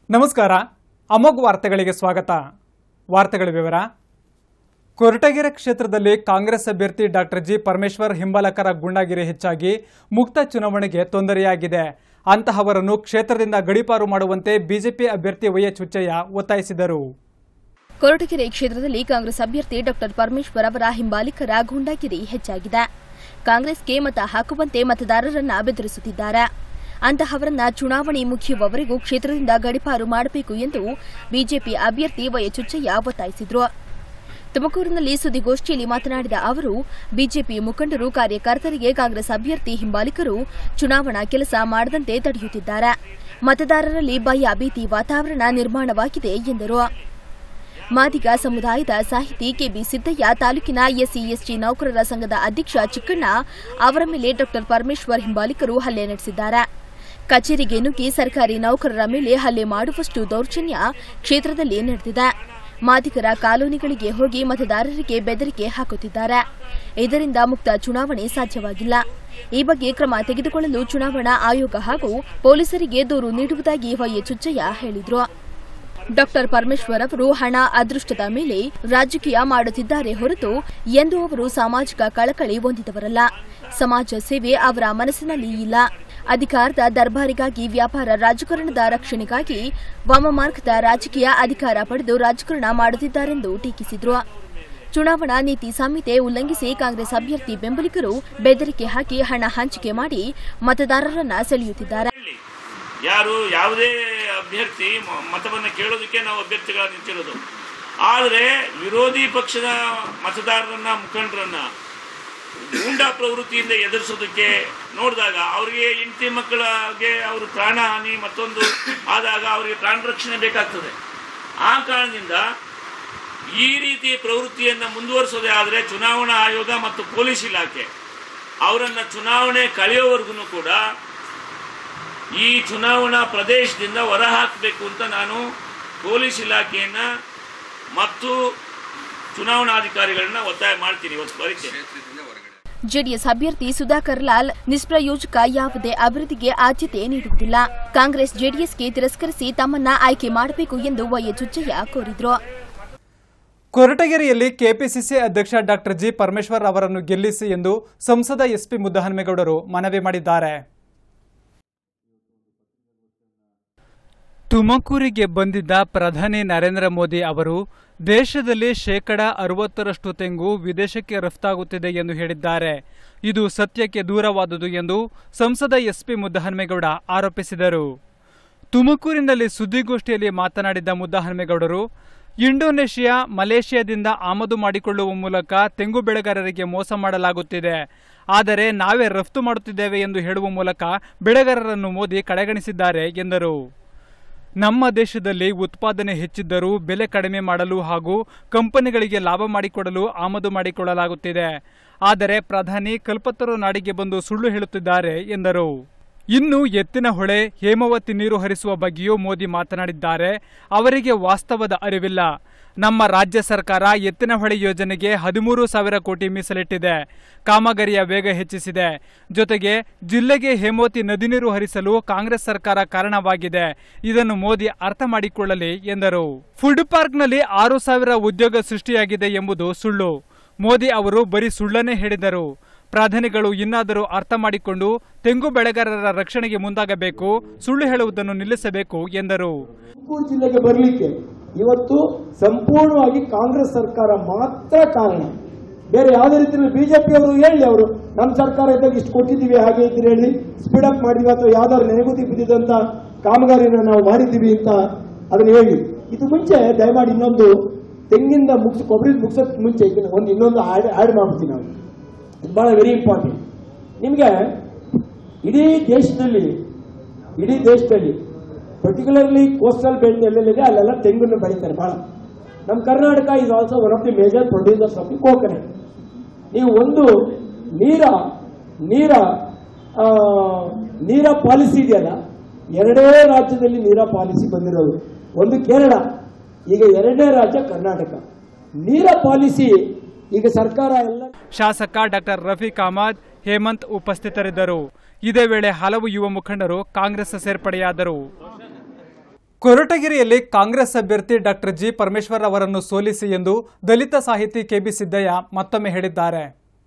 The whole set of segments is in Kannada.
ನಮಸ್ಕಾರ ಅಮೋಘ್ ವಾರ್ತೆಗಳಿಗೆ ಸ್ವಾಗತ ವಾರ್ತೆಗಳ ವಿವರ ಕೊರಟಗೆರೆ ಕ್ಷೇತ್ರದಲ್ಲಿ ಕಾಂಗ್ರೆಸ್ ಅಭ್ಯರ್ಥಿ ಡಾಕ್ಟರ್ ಜಿ ಪರಮೇಶ್ವರ್ ಹಿಂಬಾಲಕರ ಗುಂಡಾಗಿರಿ ಹೆಚ್ಚಾಗಿ ಮುಕ್ತ ಚುನಾವಣೆಗೆ ತೊಂದರೆಯಾಗಿದೆ ಅಂತಹವರನ್ನು ಕ್ಷೇತ್ರದಿಂದ ಗಡೀಪಾರು ಮಾಡುವಂತೆ ಬಿಜೆಪಿ ಅಭ್ಯರ್ಥಿ ವೈಎಚ್ ಹುಚ್ಚಯ್ಯ ಒತ್ತಾಯಿಸಿದರು ಕೊರಟಗೆರೆ ಕ್ಷೇತ್ರದಲ್ಲಿ ಕಾಂಗ್ರೆಸ್ ಅಭ್ಯರ್ಥಿ ಡಾಕ್ಟರ್ ಪರಮೇಶ್ವರ್ ಅವರ ಹಿಂಬಾಲಿಕರ ಗೂಂಡಾಗಿರಿ ಹೆಚ್ಚಾಗಿದೆ ಕಾಂಗ್ರೆಸ್ಗೆ ಮತ ಹಾಕುವಂತೆ ಮತದಾರರನ್ನ ಬೆದರಿಸುತ್ತಿದ್ದಾರೆ ಅಂತಹವರನ್ನ ಚುನಾವಣೆ ಮುಗಿಯುವವರೆಗೂ ಕ್ಷೇತ್ರದಿಂದ ಗಡಿಪಾರು ಮಾಡಬೇಕು ಎಂದು ಬಿಜೆಪಿ ಅಭ್ಯರ್ಥಿ ವೈಎಚ್ ಹುಚ್ಚಯ್ಯ ಒತ್ತಾಯಿಸಿದ್ರು ತುಮಕೂರಿನಲ್ಲಿ ಸುದ್ದಿಗೋಷ್ಠಿಯಲ್ಲಿ ಮಾತನಾಡಿದ ಅವರು ಬಿಜೆಪಿ ಮುಖಂಡರು ಕಾರ್ಯಕರ್ತರಿಗೆ ಕಾಂಗ್ರೆಸ್ ಅಭ್ಯರ್ಥಿ ಹಿಂಬಾಲಿಕರು ಚುನಾವಣಾ ಕೆಲಸ ಮಾಡದಂತೆ ತಡೆಯುತ್ತಿದ್ದಾರೆ ಮತದಾರರಲ್ಲಿ ಭಯ ಭೀತಿ ವಾತಾವರಣ ನಿರ್ಮಾಣವಾಗಿದೆ ಎಂದರು ಮಾದಿಗ ಸಮುದಾಯದ ಸಾಹಿತಿ ಕೆಬಿ ಸಿದ್ದಯ್ಯ ತಾಲೂಕಿನ ಎಸ್ಸಿ ಎಸ್ಟಿ ನೌಕರರ ಸಂಘದ ಅಧ್ಯಕ್ಷ ಚಿಕ್ಕಣ್ಣ ಅವರ ಮೇಲೆ ಡಾಕ್ಟರ್ ಪರಮೇಶ್ವರ್ ಹಿಂಬಾಲಿಕರು ಹಲ್ಲೆ ನಡೆಸಿದ್ದಾರೆ ಕಚೇರಿಗೆ ನುಗ್ಗಿ ಸರ್ಕಾರಿ ನೌಕರರ ಮೇಲೆ ಹಲ್ಲೆ ಮಾಡುವಷ್ಟು ದೌರ್ಜನ್ಯ ಕ್ಷೇತ್ರದಲ್ಲಿ ನಡೆದಿದೆ ಮಾದಿಗರ ಕಾಲೋನಿಗಳಿಗೆ ಹೋಗಿ ಮತದಾರರಿಗೆ ಬೆದರಿಕೆ ಹಾಕುತ್ತಿದ್ದಾರೆ ಇದರಿಂದ ಮುಕ್ತ ಚುನಾವಣೆ ಸಾಧ್ಯವಾಗಿಲ್ಲ ಈ ಬಗ್ಗೆ ಕ್ರಮ ತೆಗೆದುಕೊಳ್ಳಲು ಚುನಾವಣಾ ಆಯೋಗ ಹಾಗೂ ಪೊಲೀಸರಿಗೆ ದೂರು ನೀಡುವುದಾಗಿ ವೈಎಚ್ ಹುಚ್ಚಯ್ಯ ಹೇಳಿದರು ಡಾಕ್ಟರ್ ಪರಮೇಶ್ವರ್ ಅವರು ಹಣ ಅದೃಷ್ಟದ ಮೇಲೆ ರಾಜಕೀಯ ಮಾಡುತ್ತಿದ್ದಾರೆ ಹೊರತು ಎಂದು ಅವರು ಸಾಮಾಜಿಕ ಕಳಕಳಿ ಹೊಂದಿದವರಲ್ಲ ಸಮಾಜ ಸೇವೆ ಅವರ ಮನಸ್ಸಿನಲ್ಲಿ ಇಲ್ಲ ಅಧಿಕಾರದ ದರ್ಬಾರಿಗಾಗಿ ವ್ಯಾಪಾರ ರಾಜಕಾರಣದ ರಕ್ಷಣೆಗಾಗಿ ವಾಮಮಾರ್ಗದ ರಾಜಕೀಯ ಅಧಿಕಾರ ಪಡೆದು ರಾಜಕಾರಣ ಮಾಡುತ್ತಿದ್ದಾರೆಂದು ಟೀಕಿಸಿದರು ಚುನಾವಣಾ ನೀತಿ ಸಂಹಿತೆ ಉಲ್ಲಂಘಿಸಿ ಕಾಂಗ್ರೆಸ್ ಅಭ್ಯರ್ಥಿ ಬೆಂಬಲಿಗರು ಬೆದರಿಕೆ ಹಾಕಿ ಹಣ ಹಂಚಿಕೆ ಮಾಡಿ ಮತದಾರರನ್ನ ಸೆಳೆಯುತ್ತಿದ್ದಾರೆ ಹೇಳಿ. ಯಾರು ಯಾವುದೇ ಅಭ್ಯರ್ಥಿ ಮ- ಮತವನ್ನು ಕೇಳೋದಕ್ಕೆ ನಾವು ಅಭ್ಯರ್ಥಿಗಳ ನಿಂತಿರೋದು ಆದರೆ ವಿರೋಧಿ ಪಕ್ಷದ ಮತದಾರರನ್ನ ಮುಖಂಡರನ್ನ ಗೂಂಡಾ ಪ್ರವೃತ್ತಿಯಿಂದ ಎದುರಿಸೋದಕ್ಕೆ ನೋಡಿದಾಗ ಅವರಿಗೆ ಹೆಂಡತಿ ಮಕ್ಕಳಿಗೆ ಅವರು ಪ್ರಾಣ ಹಾನಿ ಮತ್ತೊಂದು ಆದಾಗ ಅವರಿಗೆ ಪ್ರಾಣ ರಕ್ಷಣೆ ಬೇಕಾಗ್ತದೆ ಆ ಕಾರಣದಿಂದ ಈ ರೀತಿ ಪ್ರವೃತ್ತಿಯನ್ನು ಮುಂದುವರಿಸೋದೇ ಆದರೆ ಚುನಾವಣಾ ಆಯೋಗ ಮತ್ತು ಪೊಲೀಸ್ ಇಲಾಖೆ ಅವರನ್ನು ಚುನಾವಣೆ ಕಳೆಯೋವರೆಗೂ ಕೂಡ ಈ ಚುನಾವಣಾ ಪ್ರದೇಶದಿಂದ ಹೊರಹಾಕಬೇಕು ಅಂತ ನಾನು ಪೊಲೀಸ್ ಇಲಾಖೆಯನ್ನ ಮತ್ತು ಚುನಾವಣಾಧಿಕಾರಿಗಳನ್ನ ಒತ್ತಾಯ ಮಾಡ್ತೀನಿ ಇವತ್ತು ಬರೀತೇನೆ ಜೆಡಿಎಸ್ ಅಭ್ಯರ್ಥಿ ಸುಧಾಕರ್ ಲಾಲ್ ನಿಷ್ಪ್ರಯೋಜಕ ಯಾವುದೇ ಅಭಿವೃದ್ಧಿಗೆ ಆದ್ಯತೆ ನೀಡುವುದಿಲ್ಲ ಕಾಂಗ್ರೆಸ್ ಜೆಡಿಎಸ್ಗೆ ತಿರಸ್ಕರಿಸಿ ತಮ್ಮನ್ನ ಆಯ್ಕೆ ಮಾಡಬೇಕು ಎಂದು ವೈಎಚ್ ಹುಚ್ಚಯ್ಯ ಕೋರಿದ್ರು ಕೊರಟಗೆರೆಯಲ್ಲಿ ಕೆಪಿಸಿಸಿ ಅಧ್ಯಕ್ಷ ಡಾಕ್ಟರ್ ಜಿ ಪರಮೇಶ್ವರ್ ಅವರನ್ನು ಗೆಲ್ಲಿಸಿ ಎಂದು ಸಂಸದ ಎಸ್ಪಿ ಮುದ್ದಹನುಮೇಗೌಡರು ಮನವಿ ಮಾಡಿದ್ದಾರೆ ತುಮಕೂರಿಗೆ ಬಂದಿದ್ದ ಪ್ರಧಾನಿ ನರೇಂದ್ರ ಮೋದಿ ಅವರು ದೇಶದಲ್ಲಿ ಶೇಕಡ ಅರವತ್ತರಷ್ಟು ತೆಂಗು ವಿದೇಶಕ್ಕೆ ರಫ್ತಾಗುತ್ತಿದೆ ಎಂದು ಹೇಳಿದ್ದಾರೆ ಇದು ಸತ್ಯಕ್ಕೆ ದೂರವಾದುದು ಎಂದು ಸಂಸದ ಎಸ್ಪಿ ಮುದ್ದಹನುಮೇಗೌಡ ಆರೋಪಿಸಿದರು ತುಮಕೂರಿನಲ್ಲಿ ಸುದ್ದಿಗೋಷ್ಠಿಯಲ್ಲಿ ಮಾತನಾಡಿದ ಮುದ್ದಹನುಮೇಗೌಡರು ಇಂಡೋನೇಷಿಯಾ ಮಲೇಷಿಯಾದಿಂದ ಆಮದು ಮಾಡಿಕೊಳ್ಳುವ ಮೂಲಕ ತೆಂಗು ಬೆಳೆಗಾರರಿಗೆ ಮೋಸ ಮಾಡಲಾಗುತ್ತಿದೆ ಆದರೆ ನಾವೇ ರಫ್ತು ಮಾಡುತ್ತಿದ್ದೇವೆ ಎಂದು ಹೇಳುವ ಮೂಲಕ ಬೆಳೆಗಾರರನ್ನು ಮೋದಿ ಕಡೆಗಣಿಸಿದ್ದಾರೆ ಎಂದರು ನಮ್ಮ ದೇಶದಲ್ಲಿ ಉತ್ಪಾದನೆ ಹೆಚ್ಚಿದ್ದರೂ ಬೆಲೆ ಕಡಿಮೆ ಮಾಡಲು ಹಾಗೂ ಕಂಪನಿಗಳಿಗೆ ಲಾಭ ಮಾಡಿಕೊಡಲು ಆಮದು ಮಾಡಿಕೊಳ್ಳಲಾಗುತ್ತಿದೆ ಆದರೆ ಪ್ರಧಾನಿ ಕಲ್ಪತರು ನಾಡಿಗೆ ಬಂದು ಸುಳ್ಳು ಹೇಳುತ್ತಿದ್ದಾರೆ ಎಂದರು ಇನ್ನು ಎತ್ತಿನ ಹೊಳೆ ಹೇಮಾವತಿ ನೀರು ಹರಿಸುವ ಬಗ್ಗೆಯೂ ಮೋದಿ ಮಾತನಾಡಿದ್ದಾರೆ ಅವರಿಗೆ ವಾಸ್ತವದ ಅರಿವಿಲ್ಲ ನಮ್ಮ ರಾಜ್ಯ ಸರ್ಕಾರ ಎತ್ತಿನ ಹೊಳೆ ಯೋಜನೆಗೆ ಹದಿಮೂರು ಸಾವಿರ ಕೋಟಿ ಮೀಸಲಿಟ್ಟಿದೆ ಕಾಮಗಾರಿಯ ವೇಗ ಹೆಚ್ಚಿಸಿದೆ ಜೊತೆಗೆ ಜಿಲ್ಲೆಗೆ ಹೇಮಾವತಿ ನದಿ ನೀರು ಹರಿಸಲು ಕಾಂಗ್ರೆಸ್ ಸರ್ಕಾರ ಕಾರಣವಾಗಿದೆ ಇದನ್ನು ಮೋದಿ ಅರ್ಥ ಮಾಡಿಕೊಳ್ಳಲಿ ಎಂದರು ಫುಡ್ ಪಾರ್ಕ್ನಲ್ಲಿ ಆರು ಸಾವಿರ ಉದ್ಯೋಗ ಸೃಷ್ಟಿಯಾಗಿದೆ ಎಂಬುದು ಸುಳ್ಳು ಮೋದಿ ಅವರು ಬರೀ ಸುಳ್ಳನ್ನೇ ಹೇಳಿದರು ಪ್ರಧಾನಿಗಳು ಇನ್ನಾದರೂ ಅರ್ಥ ಮಾಡಿಕೊಂಡು ತೆಂಗು ಬೆಳೆಗಾರರ ರಕ್ಷಣೆಗೆ ಮುಂದಾಗಬೇಕು ಸುಳ್ಳು ಹೇಳುವುದನ್ನು ನಿಲ್ಲಿಸಬೇಕು ಎಂದರು ತುಮಕೂರು ಜಿಲ್ಲೆಗೆ ಬರಲಿಕ್ಕೆ ಇವತ್ತು ಸಂಪೂರ್ಣವಾಗಿ ಕಾಂಗ್ರೆಸ್ ಸರ್ಕಾರ ಮಾತ್ರ ಕಾರಣ ಬೇರೆ ಯಾವುದೇ ರೀತಿಯಲ್ಲಿ ಬಿಜೆಪಿ ಅವರು ಹೇಳಿ ಅವರು ನಮ್ಮ ಸರ್ಕಾರ ಇದ್ದಾಗ ಇಷ್ಟು ಕೊಟ್ಟಿದ್ದೀವಿ ಹಾಗೆ ಇದ್ರೆ ಹೇಳಿ ಸ್ಪೀಡ್ ಅಪ್ ಮಾಡಿದ್ವಿ ಅಥವಾ ಯಾವ್ದಾದ್ರು ನೆನೆಗುದಿ ಬಿದ್ದಿದ್ದಂತ ಕಾಮಗಾರಿನ ನಾವು ಮಾಡಿದ್ದೀವಿ ಅಂತ ಅದನ್ನ ಹೇಳಿ ಇದು ಮುಂಚೆ ದಯಮಾಡಿ ಇನ್ನೊಂದು ತೆಂಗಿಂದ ಮುಗಿಸ್ ಕೊಬ್ಬರಿ ಮುಗಿಸೋಕ್ ಮುಂಚೆ ಇದನ್ನ ಒಂದು ಇನ್ನೊಂದು ಆಡ್ ಆಡ್ ಮಾಡ್ಬಿಡ್ತೀನಿ ನಾವು ಇದು ಬಹಳ ವೆರಿ ಇಂಪಾರ್ಟೆಂಟ್ ನಿಮಗೆ ಇಡೀ ದೇಶದಲ್ಲಿ ಇಡೀ ದೇಶದಲ್ಲಿ ಪರ್ಟಿಕ್ಯುಲರ್ಲಿ ಕೋಸ್ಟಲ್ ಬೆಲ್ಟ್ ಎಲ್ಲೆಲ್ಲಿದೆ ಅಲ್ಲೆಲ್ಲ ತೆಂಗನ್ನು ಬೆಳೀತಾರೆ ಬಹಳ ನಮ್ಮ Karnataka is also one of the major producers of the coconut ನೀವು ಒಂದು ನೀರ ನೀರ ಆ, ನೀರ ಪಾಲಿಸಿ ಇದೆಯಲ್ಲ ಎರಡೇ ರಾಜ್ಯದಲ್ಲಿ ನೀರ ಪಾಲಿಸಿ ಬಂದಿರೋದು ಒಂದು ಕೇರಳ ಈಗ ಎರಡನೇ ರಾಜ್ಯ ಕರ್ನಾಟಕ ನೀರ ಪಾಲಿಸಿ ಈಗ ಸರ್ಕಾರ ಎಲ್ಲ ಶಾಸಕ ಡಾಕ್ಟರ್ ರಫೀಕ್ ಅಹಮದ್ ಹೇಮಂತ್ ಉಪಸ್ಥಿತರಿದ್ದರು ಇದೇ ವೇಳೆ ಹಲವು ಯುವ ಮುಖಂಡರು ಕಾಂಗ್ರೆಸ್ ಸೇರ್ಪಡೆಯಾದರು ಕೊರಟಗೆರೆಯಲ್ಲಿ ಕಾಂಗ್ರೆಸ್ ಅಭ್ಯರ್ಥಿ ಡಾಕ್ಟರ್ ಜಿ ಪರಮೇಶ್ವರ್ ಅವರನ್ನು ಸೋಲಿಸಿ ಎಂದು ದಲಿತ ಸಾಹಿತಿ ಕೆಬಿ ಸಿದ್ದಯ್ಯ ಮತ್ತೊಮ್ಮೆ ಹೇಳಿದ್ದಾರೆ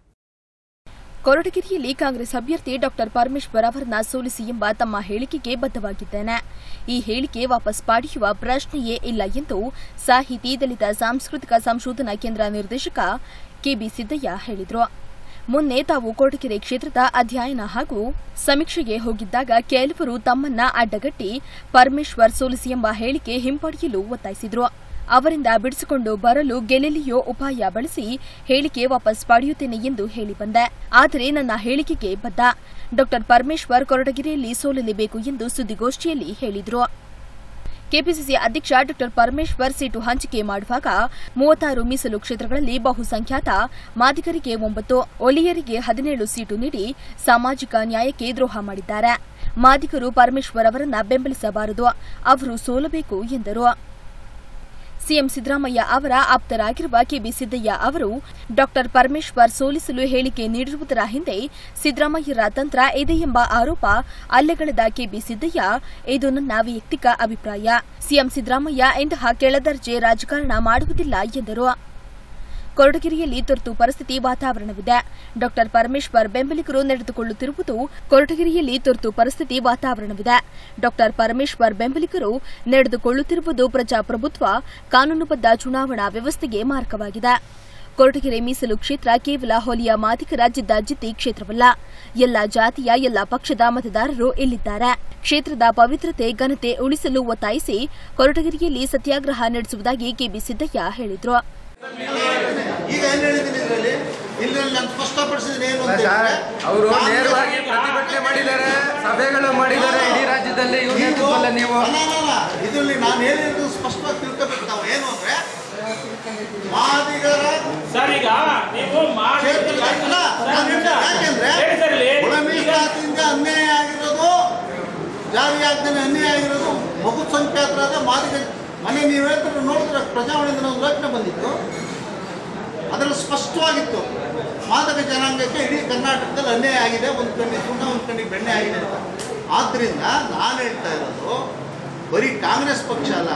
ಕೊರಟಗೆರೆಯಲ್ಲಿ ಕಾಂಗ್ರೆಸ್ ಅಭ್ಯರ್ಥಿ ಡಾಕ್ಟರ್ ಪರಮೇಶ್ವರ್ ಅವರನ್ನ ಸೋಲಿಸಿ ಎಂಬ ತಮ್ಮ ಹೇಳಿಕೆಗೆ ಬದ್ಧವಾಗಿದ್ದೇನೆ ಈ ಹೇಳಿಕೆ ವಾಪಸ್ ಪಡೆಯುವ ಪ್ರಶ್ನೆಯೇ ಇಲ್ಲ ಎಂದು ಸಾಹಿತಿ ದಲಿತ ಸಾಂಸ್ಕೃತಿಕ ಸಂಶೋಧನಾ ಕೇಂದ್ರ ನಿರ್ದೇಶಕ ಕೆಬಿ ಸಿದ್ದಯ್ಯ ಹೇಳಿದರು ಮೊನ್ನೆ ತಾವು ಕೊರಟಗೆರೆ ಕ್ಷೇತ್ರದ ಅಧ್ಯಯನ ಹಾಗೂ ಸಮೀಕ್ಷೆಗೆ ಹೋಗಿದ್ದಾಗ ಕೆಲವರು ತಮ್ಮನ್ನ ಅಡ್ಡಗಟ್ಟಿ ಪರಮೇಶ್ವರ್ ಸೋಲಿಸಿ ಎಂಬ ಹೇಳಿಕೆ ಹಿಂಪಡೆಯಲು ಒತ್ತಾಯಿಸಿದ್ರು ಅವರಿಂದ ಬಿಡಿಸಿಕೊಂಡು ಬರಲು ಗೆಲೆಲಿಯೋ ಉಪಾಯ ಬಳಸಿ ಹೇಳಿಕೆ ವಾಪಸ್ ಪಡೆಯುತ್ತೇನೆ ಎಂದು ಹೇಳಿ ಬಂದೆ ಆದರೆ ನನ್ನ ಹೇಳಿಕೆಗೆ ಬದ್ಧ ಡಾಕ್ಟರ್ ಪರಮೇಶ್ವರ್ ಕೊರಟಗೆರೆಯಲ್ಲಿ ಸೋಲಲೇಬೇಕು ಎಂದು ಸುದ್ದಿಗೋಷ್ಠಿಯಲ್ಲಿ ಹೇಳಿದರು ಕೆಪಿಸಿಸಿ ಅಧ್ಯಕ್ಷ ಡಾಕ್ಟರ್ ಪರಮೇಶ್ವರ್ ಸೀಟು ಹಂಚಿಕೆ ಮಾಡುವಾಗ ಮೂವತ್ತಾರು ಮೀಸಲು ಕ್ಷೇತ್ರಗಳಲ್ಲಿ ಬಹುಸಂಖ್ಯಾತ ಮಾದಿಗರಿಗೆ ಒಂಬತ್ತು ಒಲಿಯರಿಗೆ ಹದಿನೇಳು ಸೀಟು ನೀಡಿ ಸಾಮಾಜಿಕ ನ್ಯಾಯಕ್ಕೆ ದ್ರೋಹ ಮಾಡಿದ್ದಾರೆ ಮಾದಿಗರು ಪರಮೇಶ್ವರ್ ಅವರನ್ನ ಬೆಂಬಲಿಸಬಾರದು ಅವರು ಸೋಲಬೇಕು ಎಂದರು ಸಿಎಂ ಸಿದ್ದರಾಮಯ್ಯ ಅವರ ಆಪ್ತರಾಗಿರುವ ಕೆಬಿ ಸಿದ್ದಯ್ಯ ಅವರು ಡಾಕ್ಟರ್ ಪರಮೇಶ್ವರ್ ಸೋಲಿಸಲು ಹೇಳಿಕೆ ನೀಡಿರುವುದರ ಹಿಂದೆ ಸಿದ್ದರಾಮಯ್ಯರ ತಂತ್ರ ಇದೆ ಎಂಬ ಆರೋಪ ಅಲ್ಲೆಗಳೆದ ಕೆಬಿ ಸಿದ್ದಯ್ಯ ಇದು ನನ್ನ ವೈಯಕ್ತಿಕ ಅಭಿಪ್ರಾಯ ಸಿಎಂ ಸಿದ್ದರಾಮಯ್ಯ ಇಂತಹ ಕೆಳದರ್ಜೆ ರಾಜಕಾರಣ ಮಾಡುವುದಿಲ್ಲ ಎಂದರು ಕೊರಟಗೆರೆಯಲ್ಲಿ ತುರ್ತು ಪರಿಸ್ಥಿತಿ ವಾತಾವರಣವಿದೆ ಡಾಕ್ಟರ್ ಪರಮೇಶ್ವರ್ ಬೆಂಬಲಿಗರು ನಡೆದುಕೊಳ್ಳುತ್ತಿರುವುದು ಕೊರಟಗೆರೆಯಲ್ಲಿ ತುರ್ತು ಪರಿಸ್ಥಿತಿ ವಾತಾವರಣವಿದೆ ಡಾಕ್ಟರ್ ಪರಮೇಶ್ವರ್ ಬೆಂಬಲಿಗರು ನಡೆದುಕೊಳ್ಳುತ್ತಿರುವುದು ಪ್ರಜಾಪ್ರಭುತ್ವ ಕಾನೂನುಬದ್ಧ ಚುನಾವಣಾ ವ್ಯವಸ್ಥೆಗೆ ಮಾರಕವಾಗಿದೆ ಕೊರಟಗೆರೆ ಮೀಸಲು ಕ್ಷೇತ್ರ ಕೇವಲ ಹೊಲಿಯ ಮಾದಿಗರ ಜಿದ್ದಾಜಿದ್ದಿ ಕ್ಷೇತ್ರವಲ್ಲ ಎಲ್ಲ ಜಾತಿಯ ಎಲ್ಲ ಪಕ್ಷದ ಮತದಾರರು ಇಲ್ಲಿದ್ದಾರೆ ಕ್ಷೇತ್ರದ ಪವಿತ್ರತೆ ಘನತೆ ಉಳಿಸಲು ಒತ್ತಾಯಿಸಿ ಕೊರಟಗೆರೆಯಲ್ಲಿ ಸತ್ಯಾಗ್ರಹ ನಡೆಸುವುದಾಗಿ ಕೆಬಿ ಸಿದ್ದಯ್ಯ ಹೇಳಿದರು ಈಗ ಏನ್ ಹೇಳಿದ್ದೀನಿ ಇದರಲ್ಲಿ ಇಲ್ಲಿ ನಾನು ಸ್ಪಷ್ಟಪಡಿಸಿದ್ದೀನಿ ಏನು ಅಂತ ಸರ್, ಹೇಳಿದ್ರೆ, ಅವರು ಕಾಂಗ್ರೆಸ್ ನೇರವಾಗಿ ಪ್ರತಿಭಟನೆ ಮಾಡಿದ್ದಾರೆ ಸಭೆಗಳು ಮಾಡಿದ್ದಾರೆ ಇಡೀ ರಾಜ್ಯದಲ್ಲಿ ಇವ್ರ ನೀವು- ನೇತೃತ್ವದಲ್ಲಿ ನೀವು ಅಲ್ಲ, ಅಲ್ಲ, ಅಲ್ಲ. ಇದರಲ್ಲಿ ನಾನು ಹೇಳಿದ್ದು ಸ್ಪಷ್ಟವಾಗಿ ತಿಳ್ಕೊಬೇಕು ನಾವು ಏನು ಅಂದ್ರೆ ಮಾದಿಗರ ಸರ್ ಈಗ ನೀವು ಮಾಡಿ ಕ್ಷೇತ್ರದ ಅಲ್ಲ, ನಾನು ಹೇಳ್ದೆ, ಯಾಕೆಂದ್ರೆ ಹೇಳಿದ್ರಲ್ಲಿ ಒಳ ಮೀಸಲಾತಿಯಿಂದ ಅನ್ಯಾಯ ಆಗಿರೋದು ಜಾರಿ ಆಗ್ದೇನೆ ಅನ್ಯಾಯ ಆಗಿರೋದು ಬಹು ಸಂಖ್ಯಾತರಾದ ಮಾದಿಗ ಮನೆ ನೀವು ಹೇಳ್ತಾರೆ ನೋಡಿದ್ರೆ ಪ್ರಜಾವಾಣಿಯಿಂದ ಒಂದು ಯೋಚನೆ ಬಂದಿತ್ತು ಅದರಲ್ಲಿ ಸ್ಪಷ್ಟವಾಗಿತ್ತು ಮಾದಕ ಜನಾಂಗಕ್ಕೆ ಇಡೀ ಕರ್ನಾಟಕದಲ್ಲಿ ಅನ್ಯಾಯ ಆಗಿದೆ ಒಂದು ಕಣ್ಣಿಗೆ ಸುಣ್ಣ ಒಂದು ಕಣ್ಣಿಗೆ ಬೆಣ್ಣೆ ಆಗಿದೆ ಅಂತ ಆದ್ರಿಂದ ನಾನು ಹೇಳ್ತಾ ಇರೋದು ಬರೀ ಕಾಂಗ್ರೆಸ್ ಪಕ್ಷ ಅಲ್ಲ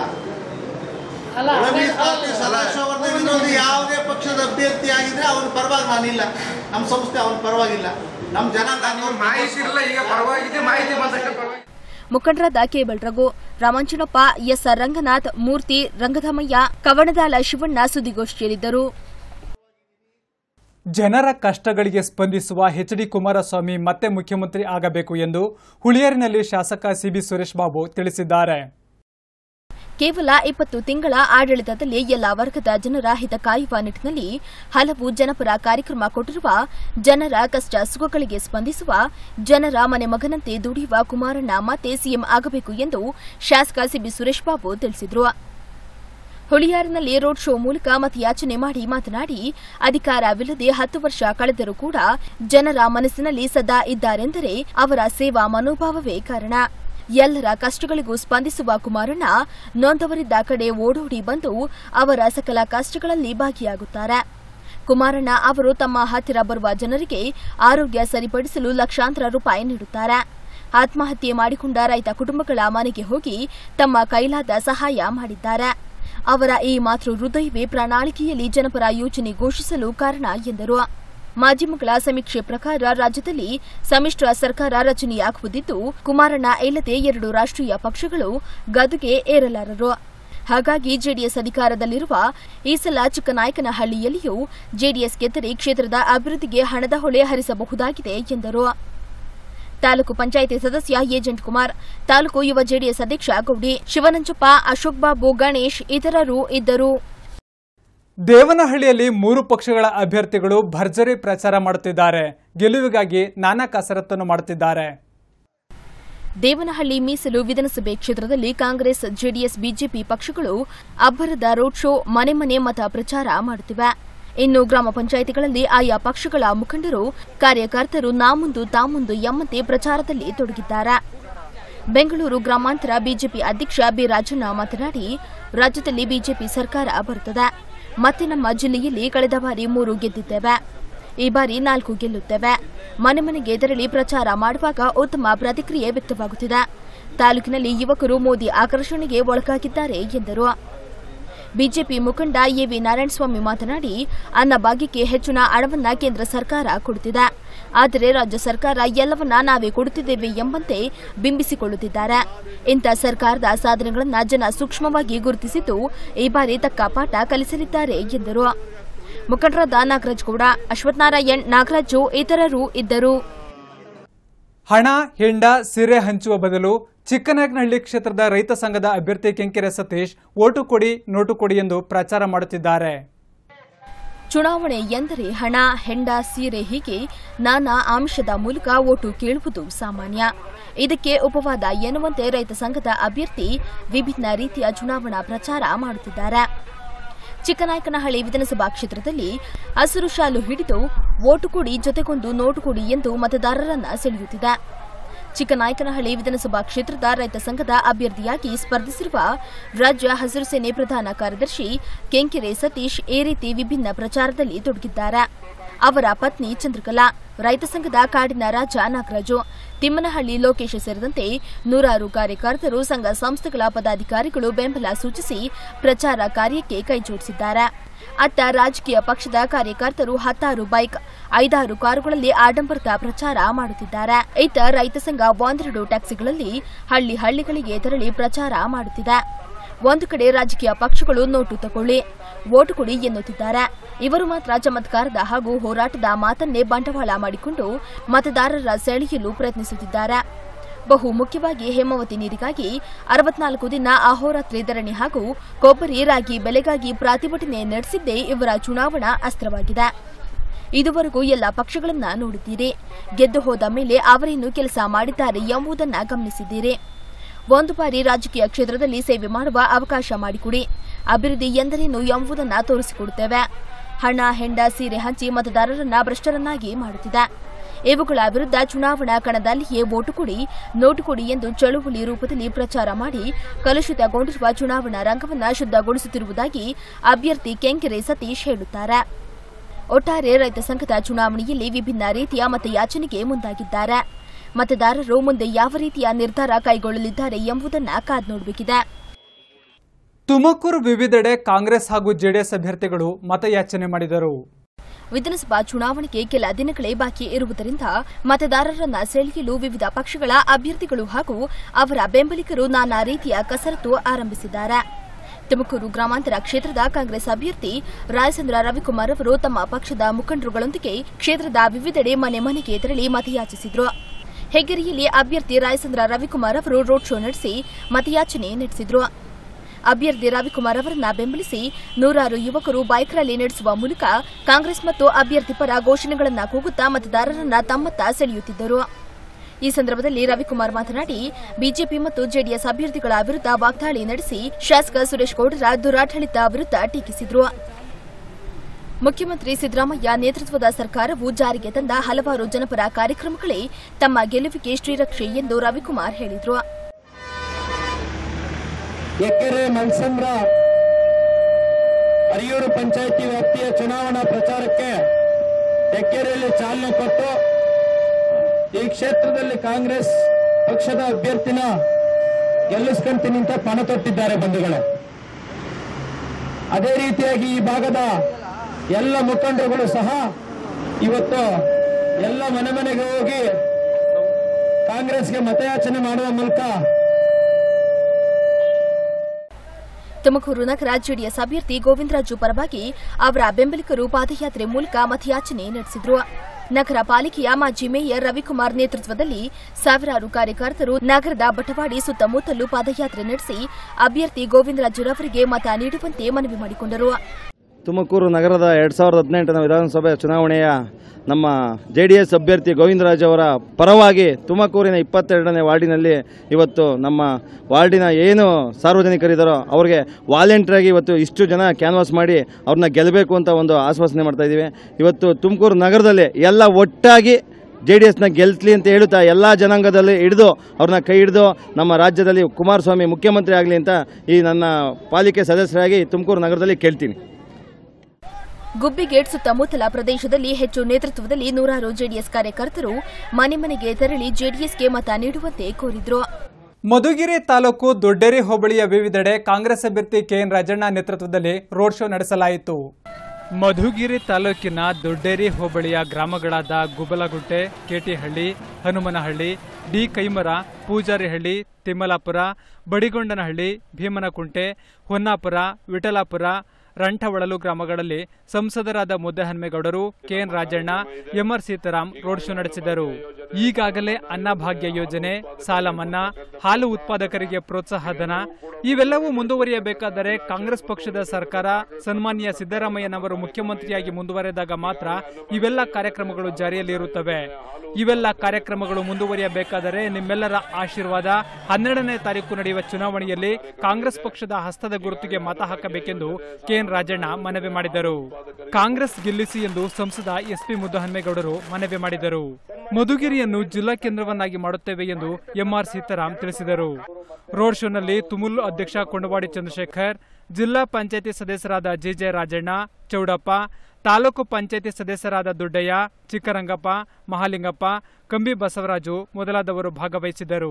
ಒಳ ಮೀಸಲಾತಿ ಸದಾಶಿವವರ್ಧನ ವಿರೋಧಿ ಯಾವುದೇ ಪಕ್ಷದ ಅಭ್ಯರ್ಥಿ ಆಗಿದ್ರೆ ಅವನ ಪರವಾಗಿ ನಾನಿಲ್ಲ ನಮ್ಮ ಸಂಸ್ಥೆ ಅವನ ಪರವಾಗಿಲ್ಲ ನಮ್ಮ ಜನಾಂಗ ನೀವು ಮಾಹಿತಿ ಇರಲ್ಲ ಈಗ ಪರವಾಗಿದೆ ಮಾಹಿತಿ ಬಂದಷ್ಟೇ ಪರವಾಗಿ ಮುಖಂಡರಾದ ಕೇಬಲ್ ರಘು ರಾಮಾಂಜನಪ್ಪ ಎಸ್ಆರ್ ರಂಗನಾಥ್ ಮೂರ್ತಿ ರಂಗಧಮಯ್ಯ ಕವಣದಾಲ ಶಿವಣ್ಣ ಸುದ್ದಿಗೋಷ್ಠಿಯಲ್ಲಿದ್ದರು ಜನರ ಕಷ್ಟಗಳಿಗೆ ಸ್ಪಂದಿಸುವ ಎಚ್ ಡಿ ಕುಮಾರಸ್ವಾಮಿ ಮತ್ತೆ ಮುಖ್ಯಮಂತ್ರಿ ಆಗಬೇಕು ಎಂದು ಹುಳಿಯಾರಿನಲ್ಲಿ ಶಾಸಕ ಸಿಬಿ ಸುರೇಶ್ ಬಾಬು ತಿಳಿಸಿದ್ದಾರೆ ಕೇವಲ ಇಪ್ಪತ್ತು ತಿಂಗಳ ಆಡಳಿತದಲ್ಲಿ ಎಲ್ಲ ವರ್ಗದ ಜನರ ಹಿತ ಕಾಯುವ ನಿಟ್ಟಿನಲ್ಲಿ ಹಲವು ಜನಪರ ಕಾರ್ಯಕ್ರಮ ಕೊಟ್ಟಿರುವ ಜನರ ಕಷ್ಟ ಸುಖಗಳಿಗೆ ಸ್ಪಂದಿಸುವ ಜನರ ಮನೆ ಮಗನಂತೆ ದುಡಿಯುವ ಕುಮಾರಣ್ಣ ಮತ್ತೆ ಸಿಎಂ ಆಗಬೇಕು ಎಂದು ಶಾಸಕ ಸಿಬಿ ಸುರೇಶ್ ಬಾಬು ತಿಳಿಸಿದರು ಹುಳಿಯಾರಿನಲ್ಲಿ ರೋಡ್ ಶೋ ಮೂಲಕ ಮತಯಾಚನೆ ಮಾಡಿ ಮಾತನಾಡಿ ಅಧಿಕಾರವಿಲ್ಲದೆ ಹತ್ತು ವರ್ಷ ಕಳೆದರೂ ಕೂಡ ಜನರ ಮನಸ್ಸಿನಲ್ಲಿ ಸದಾ ಇದ್ದಾರೆಂದರೆ ಅವರ ಸೇವಾ ಮನೋಭಾವವೇ ಕಾರಣ ಎಲ್ಲರ ಕಷ್ಟಗಳಿಗೂ ಸ್ಪಂದಿಸುವ ಕುಮಾರಣ್ಣ ನೊಂದವರಿದ್ದ ಕಡೆ ಓಡೋಡಿ ಬಂದು ಅವರ ಸಕಲ ಕಷ್ಟಗಳಲ್ಲಿ ಭಾಗಿಯಾಗುತ್ತಾರೆ ಕುಮಾರಣ್ಣ ಅವರು ತಮ್ಮ ಹತ್ತಿರ ಬರುವ ಜನರಿಗೆ ಆರೋಗ್ಯ ಸರಿಪಡಿಸಲು ಲಕ್ಷಾಂತರ ರೂಪಾಯಿ ನೀಡುತ್ತಾರೆ ಆತ್ಮಹತ್ಯೆ ಮಾಡಿಕೊಂಡ ರೈತ ಕುಟುಂಬಗಳ ಮನೆಗೆ ಹೋಗಿ ತಮ್ಮ ಕೈಲಾದ ಸಹಾಯ ಮಾಡಿದ್ದಾರೆ ಅವರ ಈ ಮಾತೃ ಹೃದಯವೇ ಪ್ರಣಾಳಿಕೆಯಲ್ಲಿ ಜನಪರ ಯೋಜನೆ ಘೋಷಿಸಲು ಕಾರಣ ಎಂದರು ಮಾಧ್ಯಮಗಳ ಸಮೀಕ್ಷೆ ಪ್ರಕಾರ ರಾಜ್ಯದಲ್ಲಿ ಸಮ್ಮಿಶ್ರ ಸರ್ಕಾರ ರಚನೆಯಾಗುವುದಿದ್ದು ಕುಮಾರಣ್ಣ ಇಲ್ಲದೆ ಎರಡು ರಾಷ್ಟ್ರೀಯ ಪಕ್ಷಗಳು ಗದುಗೆ ಏರಲಾರರು ಹಾಗಾಗಿ ಜೆಡಿಎಸ್ ಅಧಿಕಾರದಲ್ಲಿರುವ ಈ ಸಲ ಚಿಕ್ಕನಾಯಕನಹಳ್ಳಿಯಲ್ಲಿಯೂ ಜೆಡಿಎಸ್ ಗೆದ್ದರೆ ಕ್ಷೇತ್ರದ ಅಭಿವೃದ್ಧಿಗೆ ಹಣದ ಹೊಳೆ ಹರಿಸಬಹುದಾಗಿದೆ ಎಂದರು ತಾಲೂಕು ಪಂಚಾಯಿತಿ ಸದಸ್ಯ ಏಜೆಂಟ್ ಕುಮಾರ್ ತಾಲೂಕು ಯುವ ಜೆಡಿಎಸ್ ಅಧ್ಯಕ್ಷ ಗೌಡಿ ಶಿವನಂಜಪ್ಪ ಅಶೋಕ್ ಬಾಬು ಗಣೇಶ್ ಇತರರು ಇದ್ದರು ದೇವನಹಳ್ಳಿಯಲ್ಲಿ ಮೂರು ಪಕ್ಷಗಳ ಅಭ್ಯರ್ಥಿಗಳು ಭರ್ಜರಿ ಪ್ರಚಾರ ಮಾಡುತ್ತಿದ್ದಾರೆ ಗೆಲುವಿಗಾಗಿ ನಾನಾ ಕಸರತ್ತನ್ನು ಮಾಡುತ್ತಿದ್ದಾರೆ ದೇವನಹಳ್ಳಿ ಮೀಸಲು ವಿಧಾನಸಭೆ ಕ್ಷೇತ್ರದಲ್ಲಿ ಕಾಂಗ್ರೆಸ್ ಜೆಡಿಎಸ್ ಬಿಜೆಪಿ ಪಕ್ಷಗಳು ಅಬ್ಬರದ ರೋಡ್ ಶೋ ಮನೆ ಮನೆ ಮತ ಪ್ರಚಾರ ಮಾಡುತ್ತಿವೆ ಇನ್ನು ಗ್ರಾಮ ಪಂಚಾಯಿತಿಗಳಲ್ಲಿ ಆಯಾ ಪಕ್ಷಗಳ ಮುಖಂಡರು ಕಾರ್ಯಕರ್ತರು ನಾ ಮುಂದು ತಾ ಮುಂದು ಎಂಬಂತೆ ಪ್ರಚಾರದಲ್ಲಿ ತೊಡಗಿದ್ದಾರೆ ಬೆಂಗಳೂರು ಗ್ರಾಮಾಂತರ ಬಿಜೆಪಿ ಅಧ್ಯಕ್ಷ ಬಿ ರಾಜಣ್ಣ ಮಾತನಾಡಿ ರಾಜ್ಯದಲ್ಲಿ ಬಿಜೆಪಿ ಸರ್ಕಾರ ಬರುತ್ತದೆ ಮತ್ತೆ ನಮ್ಮ ಜಿಲ್ಲೆಯಲ್ಲಿ ಕಳೆದ ಬಾರಿ ಮೂರು ಗೆದ್ದಿದ್ದೇವೆ ಈ ಬಾರಿ ನಾಲ್ಕು ಗೆಲ್ಲುತ್ತೇವೆ ಮನೆ ಮನೆಗೆ ತೆರಳಿ ಪ್ರಚಾರ ಮಾಡುವಾಗ ಉತ್ತಮ ಪ್ರತಿಕ್ರಿಯೆ ವ್ಯಕ್ತವಾಗುತ್ತಿದೆ ತಾಲೂಕಿನಲ್ಲಿ ಯುವಕರು ಮೋದಿ ಆಕರ್ಷಣೆಗೆ ಒಳಗಾಗಿದ್ದಾರೆ ಎಂದರು ಬಿಜೆಪಿ ಮುಖಂಡ ಎವಿ ನಾರಾಯಣಸ್ವಾಮಿ ಮಾತನಾಡಿ ಅನ್ನಭಾಗ್ಯಕ್ಕೆ ಹೆಚ್ಚಿನ ಹಣವನ್ನ ಕೇಂದ್ರ ಸರ್ಕಾರ ಕೊಡುತ್ತಿದೆ ಆದರೆ ರಾಜ್ಯ ಸರ್ಕಾರ ಎಲ್ಲವನ್ನ ನಾವೇ ಕೊಡುತ್ತಿದ್ದೇವೆ ಎಂಬಂತೆ ಬಿಂಬಿಸಿಕೊಳ್ಳುತ್ತಿದ್ದಾರೆ ಇಂಥ ಸರ್ಕಾರದ ಸಾಧನೆಗಳನ್ನ ಜನ ಸೂಕ್ಷ್ಮವಾಗಿ ಗುರುತಿಸಿದ್ದು ಈ ಬಾರಿ ತಕ್ಕ ಪಾಠ ಕಲಿಸಲಿದ್ದಾರೆ ಎಂದರು ಮುಖಂಡರಾದ ನಾಗರಾಜ್ ಗೌಡ ಅಶ್ವತ್ಥನಾರಾಯಣ್ ನಾಗರಾಜು ಇತರರು ಇದ್ದರು ಹಣ ಹೆಂಡ ಸಿರೆ ಹಂಚುವ ಬದಲು ಚಿಕ್ಕನಾಯಕನಹಳ್ಳಿ ಕ್ಷೇತ್ರದ ರೈತ ಸಂಘದ ಅಭ್ಯರ್ಥಿ ಕೆಂಕೆರೆ ಸತೀಶ್ ಓಟು ಕೊಡಿ ನೋಟು ಕೊಡಿ ಎಂದು ಪ್ರಚಾರ ಮಾಡುತ್ತಿದ್ದಾರೆ ಚುನಾವಣೆ ಎಂದರೆ ಹಣ ಹೆಂಡ ಸೀರೆ ಹೀಗೆ ನಾನಾ ಅಂಶದ ಮೂಲಕ ಓಟು ಕೇಳುವುದು ಸಾಮಾನ್ಯ ಇದಕ್ಕೆ ಉಪವಾದ ಎನ್ನುವಂತೆ ರೈತ ಸಂಘದ ಅಭ್ಯರ್ಥಿ ವಿಭಿನ್ನ ರೀತಿಯ ಚುನಾವಣಾ ಪ್ರಚಾರ ಮಾಡುತ್ತಿದ್ದಾರೆ ಚಿಕ್ಕನಾಯಕನಹಳ್ಳಿ ವಿಧಾನಸಭಾ ಕ್ಷೇತ್ರದಲ್ಲಿ ಹಸಿರು ಶಾಲು ಹಿಡಿದು ಓಟು ಕೊಡಿ ಜೊತೆಗೊಂದು ನೋಟು ಕೊಡಿ ಎಂದು ಮತದಾರರನ್ನ ಸೆಳೆಯುತ್ತಿದೆ ಚಿಕ್ಕನಾಯಕನಹಳ್ಳಿ ವಿಧಾನಸಭಾ ಕ್ಷೇತ್ರದ ರೈತ ಸಂಘದ ಅಭ್ಯರ್ಥಿಯಾಗಿ ಸ್ಪರ್ಧಿಸಿರುವ ರಾಜ್ಯ ಹಸಿರು ಸೇನೆ ಪ್ರಧಾನ ಕಾರ್ಯದರ್ಶಿ ಕೆಂಕೆರೆ ಸತೀಶ್ ಈ ರೀತಿ ವಿಭಿನ್ನ ಪ್ರಚಾರದಲ್ಲಿ ತೊಡಗಿದ್ದಾರೆ ಅವರ ಪತ್ನಿ ಚಂದ್ರಕಲಾ ರೈತ ಸಂಘದ ಕಾಡಿನ ರಾಜ ನಾಗರಾಜು ತಿಮ್ಮನಹಳ್ಳಿ ಲೋಕೇಶ್ ಸೇರಿದಂತೆ ನೂರಾರು ಕಾರ್ಯಕರ್ತರು ಸಂಘ ಸಂಸ್ಥೆಗಳ ಪದಾಧಿಕಾರಿಗಳು ಬೆಂಬಲ ಸೂಚಿಸಿ ಪ್ರಚಾರ ಕಾರ್ಯಕ್ಕೆ ಕೈಜೋಡಿಸಿದ್ದಾರೆ ಅತ್ತ ರಾಜಕೀಯ ಪಕ್ಷದ ಕಾರ್ಯಕರ್ತರು ಹತ್ತಾರು ಬೈಕ್ ಐದಾರು ಕಾರುಗಳಲ್ಲಿ ಆಡಂಬರದ ಪ್ರಚಾರ ಮಾಡುತ್ತಿದ್ದಾರೆ ಇತ್ತ ರೈತ ಸಂಘ ಒಂದೆರಡು ಟ್ಯಾಕ್ಸಿಗಳಲ್ಲಿ ಹಳ್ಳಿ ಹಳ್ಳಿಗಳಿಗೆ ತೆರಳಿ ಪ್ರಚಾರ ಮಾಡುತ್ತಿದೆ ಒಂದು ಕಡೆ ರಾಜಕೀಯ ಪಕ್ಷಗಳು ನೋಟು ತಗೊಳ್ಳಿ ಓಟು ಕೊಡಿ ಎನ್ನುತ್ತಿದ್ದಾರೆ ಇವರು ಮಾತ್ರ ಚಮತ್ಕಾರದ ಹಾಗೂ ಹೋರಾಟದ ಮಾತನ್ನೇ ಬಂಡವಾಳ ಮಾಡಿಕೊಂಡು ಮತದಾರರ ಸೆಳೆಯಲು ಪ್ರಯತ್ನಿಸುತ್ತಿದ್ದಾರೆ ಬಹು ಮುಖ್ಯವಾಗಿ ಹೇಮಾವತಿ ನೀರಿಗಾಗಿ ಅರವತ್ನಾಲ್ಕು ದಿನ ಅಹೋರಾತ್ರಿ ಧರಣಿ ಹಾಗೂ ಕೊಬ್ಬರಿ ರಾಗಿ ಬೆಲೆಗಾಗಿ ಪ್ರತಿಭಟನೆ ನಡೆಸಿದ್ದೇ ಇವರ ಚುನಾವಣಾ ಅಸ್ತ್ರವಾಗಿದೆ ಇದುವರೆಗೂ ಎಲ್ಲ ಪಕ್ಷಗಳನ್ನ ನೋಡಿದ್ದೀರಿ ಗೆದ್ದು ಹೋದ ಮೇಲೆ ಅವರೇನು ಕೆಲಸ ಮಾಡಿದ್ದಾರೆ ಎಂಬುದನ್ನ ಗಮನಿಸಿದ್ದೀರಿ ಒಂದು ಬಾರಿ ರಾಜಕೀಯ ಕ್ಷೇತ್ರದಲ್ಲಿ ಸೇವೆ ಮಾಡುವ ಅವಕಾಶ ಮಾಡಿಕೊಡಿ ಅಭಿವೃದ್ಧಿ ಎಂದರೇನು ಎಂಬುದನ್ನ ತೋರಿಸಿಕೊಡುತ್ತೇವೆ ಹಣ ಹೆಂಡ ಸೀರೆ ಹಂಚಿ ಮತದಾರರನ್ನ ಭ್ರಷ್ಟರನ್ನಾಗಿ ಮಾಡುತ್ತಿದೆ ಇವುಗಳ ವಿರುದ್ಧ ಚುನಾವಣಾ ಕಣದಲ್ಲಿಯೇ ಓಟು ಕೊಡಿ ನೋಟು ಕೊಡಿ ಎಂದು ಚಳುವಳಿ ರೂಪದಲ್ಲಿ ಪ್ರಚಾರ ಮಾಡಿ ಕಲುಷಿತಗೊಂಡಿರುವ ಚುನಾವಣಾ ರಂಗವನ್ನ ಶುದ್ಧಗೊಳಿಸುತ್ತಿರುವುದಾಗಿ ಅಭ್ಯರ್ಥಿ ಕೆಂಕೆರೆ ಸತೀಶ್ ಹೇಳುತ್ತಾರೆ ಒಟ್ಟಾರೆ ರೈತ ಸಂಘದ ಚುನಾವಣೆಯಲ್ಲಿ ವಿಭಿನ್ನ ರೀತಿಯ ಮತಯಾಚನೆಗೆ ಮುಂದಾಗಿದ್ದಾರೆ ಮತದಾರರು ಮುಂದೆ ಯಾವ ರೀತಿಯ ನಿರ್ಧಾರ ಕೈಗೊಳ್ಳಲಿದ್ದಾರೆ ಎಂಬುದನ್ನ ಕಾದ್ ನೋಡಬೇಕಿದೆ ತುಮಕೂರು ವಿವಿಧೆಡೆ ಕಾಂಗ್ರೆಸ್ ಹಾಗೂ ಜೆಡಿಎಸ್ ಅಭ್ಯರ್ಥಿಗಳು ಮತಯಾಚನೆ ಮಾಡಿದರು ವಿಧಾನಸಭಾ ಚುನಾವಣೆಗೆ ಕೆಲ ದಿನಗಳೇ ಬಾಕಿ ಇರುವುದರಿಂದ ಮತದಾರರನ್ನ ಸೆಳೆಯಲು ವಿವಿಧ ಪಕ್ಷಗಳ ಅಭ್ಯರ್ಥಿಗಳು ಹಾಗೂ ಅವರ ಬೆಂಬಲಿಗರು ನಾನಾ ರೀತಿಯ ಕಸರತ್ತು ಆರಂಭಿಸಿದ್ದಾರೆ ತುಮಕೂರು ಗ್ರಾಮಾಂತರ ಕ್ಷೇತ್ರದ ಕಾಂಗ್ರೆಸ್ ಅಭ್ಯರ್ಥಿ ರಾಯಚಂದ್ರ ರವಿಕುಮಾರ್ ಅವರು ತಮ್ಮ ಪಕ್ಷದ ಮುಖಂಡರುಗಳೊಂದಿಗೆ ಕ್ಷೇತ್ರದ ವಿವಿಧೆಡೆ ಮನೆ ಮನೆಗೆ ತೆರಳಿ ಮತಯಾಚಿಸಿದರು ಹೆಗ್ಗೆರೆಯಲ್ಲಿ ಅಭ್ಯರ್ಥಿ ರಾಯಚಂದ್ರ ರವಿಕುಮಾರ್ ಅವರು ರೋಡ್ ಶೋ ನಡೆಸಿ ಮತಯಾಚನೆ ನಡೆಸಿದರು ಅಭ್ಯರ್ಥಿ ರವಿಕುಮಾರ್ ಅವರನ್ನ ಬೆಂಬಲಿಸಿ ನೂರಾರು ಯುವಕರು ಬೈಕ್ ರ್ಯಾಲಿ ನಡೆಸುವ ಮೂಲಕ ಕಾಂಗ್ರೆಸ್ ಮತ್ತು ಅಭ್ಯರ್ಥಿ ಪರ ಘೋಷಣೆಗಳನ್ನ ಕೂಗುತ್ತಾ ಮತದಾರರನ್ನ ತಮ್ಮತ್ತ ಸೆಳೆಯುತ್ತಿದ್ದರು ಈ ಸಂದರ್ಭದಲ್ಲಿ ರವಿಕುಮಾರ್ ಮಾತನಾಡಿ ಬಿಜೆಪಿ ಮತ್ತು ಜೆಡಿಎಸ್ ಅಭ್ಯರ್ಥಿಗಳ ವಿರುದ್ಧ ವಾಗ್ದಾಳಿ ನಡೆಸಿ ಶಾಸಕ ಸುರೇಶ್ ಗೌಡರ ದುರಾಡಳಿತ ವಿರುದ್ಧ ಟೀಕಿಸಿದರು ಮುಖ್ಯಮಂತ್ರಿ ಸಿದ್ದರಾಮಯ್ಯ ನೇತೃತ್ವದ ಸರ್ಕಾರವು ಜಾರಿಗೆ ತಂದ ಹಲವಾರು ಜನಪರ ಕಾರ್ಯಕ್ರಮಗಳೇ ತಮ್ಮ ಗೆಲುವಿಗೆ ಶ್ರೀರಕ್ಷೆ ಎಂದು ರವಿಕುಮಾರ್ ಹೇಳಿದರು ಎಕೆರೆ ಮಲ್ಸಂದ್ರ ಹರಿಯೂರು ಪಂಚಾಯಿತಿ ವ್ಯಾಪ್ತಿಯ ಚುನಾವಣಾ ಪ್ರಚಾರಕ್ಕೆ ಎಕೆರೆಯಲ್ಲಿ ಚಾಲನೆ ಕೊಟ್ಟು ಈ ಕ್ಷೇತ್ರದಲ್ಲಿ ಕಾಂಗ್ರೆಸ್ ಪಕ್ಷದ ಅಭ್ಯರ್ಥಿನ ಗೆಲ್ಲಿಸ್ಕೊಂತೀನಿ ಅಂತ ಪಣ ತೊಟ್ಟಿದ್ದಾರೆ ಬಂಧುಗಳು ಅದೇ ರೀತಿಯಾಗಿ ಈ ಭಾಗದ ಎಲ್ಲ ಮುಖಂಡರುಗಳು ಸಹ ಇವತ್ತು ಎಲ್ಲ ಮನೆ ಮನೆಗೆ ಹೋಗಿ ಕಾಂಗ್ರೆಸ್ಗೆ ಮತಯಾಚನೆ ಮಾಡುವ ಮೂಲಕ ತುಮಕೂರು ನಗರ ಜೆಡಿಎಸ್ ಅಭ್ಯರ್ಥಿ ಗೋವಿಂದರಾಜು ಪರವಾಗಿ ಅವರ ಬೆಂಬಲಿಗರು ಪಾದಯಾತ್ರೆ ಮೂಲಕ ಮತಯಾಚನೆ ನಡೆಸಿದರು ನಗರ ಪಾಲಿಕೆಯ ಮಾಜಿ ಮೇಯರ್ ರವಿಕುಮಾರ್ ನೇತೃತ್ವದಲ್ಲಿ ಸಾವಿರಾರು ಕಾರ್ಯಕರ್ತರು ನಗರದ ಬಟವಾಡಿ ಸುತ್ತಮುತ್ತಲೂ ಪಾದಯಾತ್ರೆ ನಡೆಸಿ ಅಭ್ಯರ್ಥಿ ಗೋವಿಂದರಾಜುರವರಿಗೆ ಮತ ನೀಡುವಂತೆ ಮನವಿ ಮಾಡಿಕೊಂಡರು ತುಮಕೂರು ನಗರದ ಎರಡು ಸಾವಿರದ ಹದಿನೆಂಟನ ವಿಧಾನಸಭೆ ಚುನಾವಣೆಯ ನಮ್ಮ ಜೆ ಡಿ ಎಸ್ ಅಭ್ಯರ್ಥಿ ಗೋವಿಂದರಾಜ್ ಅವರ ಪರವಾಗಿ ತುಮಕೂರಿನ ಇಪ್ಪತ್ತೆರಡನೇ ವಾರ್ಡಿನಲ್ಲಿ ಇವತ್ತು ನಮ್ಮ ವಾರ್ಡಿನ ಏನು ಸಾರ್ವಜನಿಕರಿದ್ದಾರೋ ಅವ್ರಿಗೆ ವಾಲಂಟಿಯರಾಗಿ ಇವತ್ತು ಇಷ್ಟು ಜನ ಕ್ಯಾನ್ವಾಸ್ ಮಾಡಿ ಅವ್ರನ್ನ ಗೆಲ್ಲಬೇಕು ಅಂತ ಒಂದು ಆಶ್ವಾಸನೆ ಮಾಡ್ತಾ ಇದ್ದೀವಿ ಇವತ್ತು ತುಮಕೂರು ನಗರದಲ್ಲಿ ಎಲ್ಲ ಒಟ್ಟಾಗಿ ಜೆ ಡಿ ಎಸ್ನ ಗೆಲ್ಸ್ಲಿ ಅಂತ ಹೇಳುತ್ತಾ ಎಲ್ಲ ಜನಾಂಗದಲ್ಲಿ ಹಿಡಿದು ಅವ್ರನ್ನ ಕೈ ಹಿಡಿದು ನಮ್ಮ ರಾಜ್ಯದಲ್ಲಿ ಕುಮಾರಸ್ವಾಮಿ ಮುಖ್ಯಮಂತ್ರಿ ಆಗಲಿ ಅಂತ ಈ ನನ್ನ ಪಾಲಿಕೆ ಸದಸ್ಯರಾಗಿ ತುಮಕೂರು ನಗರದಲ್ಲಿ ಕೇಳ್ತೀನಿ ಗುಬ್ಬಿಗೇಟ್ ಸುತ್ತಮುತ್ತಲ ಪ್ರದೇಶದಲ್ಲಿ ಹೆಚ್ಚು ನೇತೃತ್ವದಲ್ಲಿ ನೂರಾರು ಜೆಡಿಎಸ್ ಕಾರ್ಯಕರ್ತರು ಮನೆ ಮನೆಗೆ ತೆರಳಿ ಜೆಡಿಎಸ್ಗೆ ಮತ ನೀಡುವಂತೆ ಕೋರಿದ್ರು ಮಧುಗಿರಿ ತಾಲೂಕು ದೊಡ್ಡೇರಿ ಹೋಬಳಿಯ ವಿವಿಧೆಡೆ ಕಾಂಗ್ರೆಸ್ ಅಭ್ಯರ್ಥಿ ಕೆಎನ್ ರಾಜಣ್ಣ ನೇತೃತ್ವದಲ್ಲಿ ರೋಡ್ ಶೋ ನಡೆಸಲಾಯಿತು ಮಧುಗಿರಿ ತಾಲೂಕಿನ ದೊಡ್ಡೇರಿ ಹೋಬಳಿಯ ಗ್ರಾಮಗಳಾದ ಗುಬಲಗುಂಟೆ ಕೇಟಿಹಳ್ಳಿ ಹನುಮನಹಳ್ಳಿ ಡಿ ಕೈಮರ ಪೂಜಾರಿಹಳ್ಳಿ ತಿಮ್ಮಲಾಪುರ ಬಡಿಗೊಂಡನಹಳ್ಳಿ ಭೀಮನಕುಂಟೆ ಹೊನ್ನಾಪುರ ವಿಠಲಾಪುರ ರಂಠವಳಲು ಗ್ರಾಮಗಳಲ್ಲಿ ಸಂಸದರಾದ ಮುದ್ದಹನ್ಮೇಗೌಡರು KN Rajanna MR Seetharam road show ನಡೆಸಿದರು ಈಗಾಗಲೇ ಅನ್ನಭಾಗ್ಯ ಯೋಜನೆ ಸಾಲ ಮನ್ನಾ ಹಾಲು ಉತ್ಪಾದಕರಿಗೆ ಪ್ರೋತ್ಸಾಹ ಧನ ಇವೆಲ್ಲವೂ ಮುಂದುವರಿಯಬೇಕಾದರೆ ಕಾಂಗ್ರೆಸ್ ಪಕ್ಷದ ಸರ್ಕಾರ ಸನ್ಮಾನ್ಯ ಸಿದ್ದರಾಮಯ್ಯನವರು ಮುಖ್ಯಮಂತ್ರಿಯಾಗಿ ಮುಂದುವರೆದಾಗ ಮಾತ್ರ ಇವೆಲ್ಲ ಕಾರ್ಯಕ್ರಮಗಳು ಜಾರಿಯಲ್ಲಿರುತ್ತವೆ ಇವೆಲ್ಲ ಕಾರ್ಯಕ್ರಮಗಳು ಮುಂದುವರಿಯಬೇಕಾದರೆ ನಿಮ್ಮೆಲ್ಲರ ಆಶೀರ್ವಾದ ಹನ್ನೆರಡನೇ ತಾರೀಕು ನಡೆಯುವ ಚುನಾವಣೆಯಲ್ಲಿ ಕಾಂಗ್ರೆಸ್ ಪಕ್ಷದ ಹಸ್ತದ ಗುರುತಿಗೆ ಮತ ಹಾಕಬೇಕೆಂದು ಕೆಎನ್ ರಾಜಣ್ಣ ಮನವಿ ಮಾಡಿದರು ಕಾಂಗ್ರೆಸ್ ಗೆಲ್ಲಿಸಿ ಎಂದು ಸಂಸದ ಎಸ್ಪಿ ಮುದ್ದಹನ್ಮೇಗೌಡರು ಮನವಿ ಮಾಡಿದರು ಮಧುಗಿರಿಯನ್ನು ಜಿಲ್ಲಾ ಕೇಂದ್ರವನ್ನಾಗಿ ಮಾಡುತ್ತೇವೆ ಎಂದು ಎಂಆರ್ ಸೀತಾರಾಮ್ ತಿಳಿಸಿದರು ರೋಡ್ ಶೋನಲ್ಲಿ ತುಮುಲ್ ಅಧ್ಯಕ್ಷ ಕೊಂಡವಾಡಿ ಚಂದ್ರಶೇಖರ್ ಜಿಲ್ಲಾ ಪಂಚಾಯತಿ ಸದಸ್ಯರಾದ ಜಿಜೆ ರಾಜಣ್ಣ ಚೌಡಪ್ಪ ತಾಲೂಕು ಪಂಚಾಯತಿ ಸದಸ್ಯರಾದ ದೊಡ್ಡಯ್ಯ ಚಿಕ್ಕರಂಗಪ್ಪ ಮಹಾಲಿಂಗಪ್ಪ ಕಂಬಿ ಬಸವರಾಜು ಮೊದಲಾದವರು ಭಾಗವಹಿಸಿದ್ದರು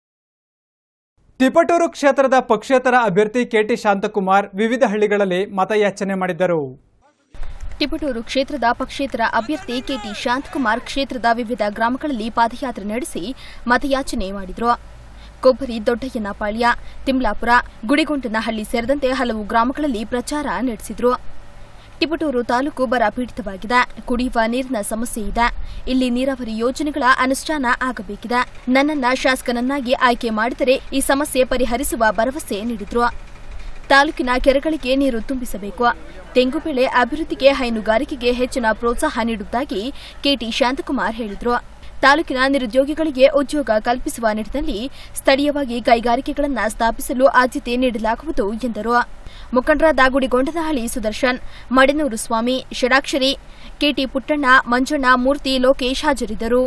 ತಿಪಟೂರು ಕ್ಷೇತ್ರದ ಪಕ್ಷೇತರ ಅಭ್ಯರ್ಥಿ ಕೆಟಿ ಶಾಂತಕುಮಾರ್ ವಿವಿಧ ಹಳ್ಳಿಗಳಲ್ಲಿ ಮತಯಾಚನೆ ಮಾಡಿದರು ತಿಪಟೂರು ಕ್ಷೇತ್ರದ ಪಕ್ಷೇತರ ಅಭ್ಯರ್ಥಿ ಕೆಟಿ ಶಾಂತಕುಮಾರ್ ಕ್ಷೇತ್ರದ ವಿವಿಧ ಗ್ರಾಮಗಳಲ್ಲಿ ಪಾದಯಾತ್ರೆ ನಡೆಸಿ ಮತಯಾಚನೆ ಮಾಡಿದರು ಕೊಬ್ಬರಿ ದೊಡ್ಡಯ್ಯನಪಾಳ್ಯ ತಿಮ್ಲಾಪುರ ಗುಡಿಗುಂಟನಹಳ್ಳಿ ಸೇರಿದಂತೆ ಹಲವು ಗ್ರಾಮಗಳಲ್ಲಿ ಪ್ರಚಾರ ನಡೆಸಿದರು ತಿಪಟೂರು ತಾಲೂಕು ಬರ ಪೀಡಿತವಾಗಿದೆ ಕುಡಿಯುವ ನೀರಿನ ಸಮಸ್ಯೆ ಇದೆ ಇಲ್ಲಿ ನೀರಾವರಿ ಯೋಜನೆಗಳ ಅನುಷ್ಠಾನ ಆಗಬೇಕಿದೆ ನನ್ನನ್ನ ಶಾಸಕನನ್ನಾಗಿ ಆಯ್ಕೆ ಮಾಡಿದರೆ ಈ ಸಮಸ್ಯೆ ಪರಿಹರಿಸುವ ಭರವಸೆ ನೀಡಿದ್ರು ತಾಲೂಕಿನ ಕೆರೆಗಳಿಗೆ ನೀರು ತುಂಬಿಸಬೇಕು ತೆಂಗು ಬೆಳೆ ಅಭಿವೃದ್ಧಿಗೆ ಹೈನುಗಾರಿಕೆಗೆ ಹೆಚ್ಚಿನ ಪ್ರೋತ್ಸಾಹ ನೀಡುವುದಾಗಿ ಕೆಟಿ ಶಾಂತಕುಮಾರ್ ಹೇಳಿದರು ತಾಲೂಕಿನ ನಿರುದ್ಯೋಗಿಗಳಿಗೆ ಉದ್ಯೋಗ ಕಲ್ಪಿಸುವ ನಿಟ್ಟಿನಲ್ಲಿ ಸ್ಥಳೀಯವಾಗಿ ಕೈಗಾರಿಕೆಗಳನ್ನು ಸ್ಥಾಪಿಸಲು ಆದ್ಯತೆ ನೀಡಲಾಗುವುದು ಎಂದರು ಮುಖಂಡರಾದ ಗುಡಿಗೊಂಡನಹಳ್ಳಿ ಸುದರ್ಶನ್ ಮಡೆನೂರು ಸ್ವಾಮಿ ಷಡಾಕ್ಷರಿ ಕೆಟಿ ಪುಟ್ಟಣ್ಣ ಮಂಜಣ್ಣ ಮೂರ್ತಿ ಲೋಕೇಶ್ ಹಾಜರಿದ್ದರು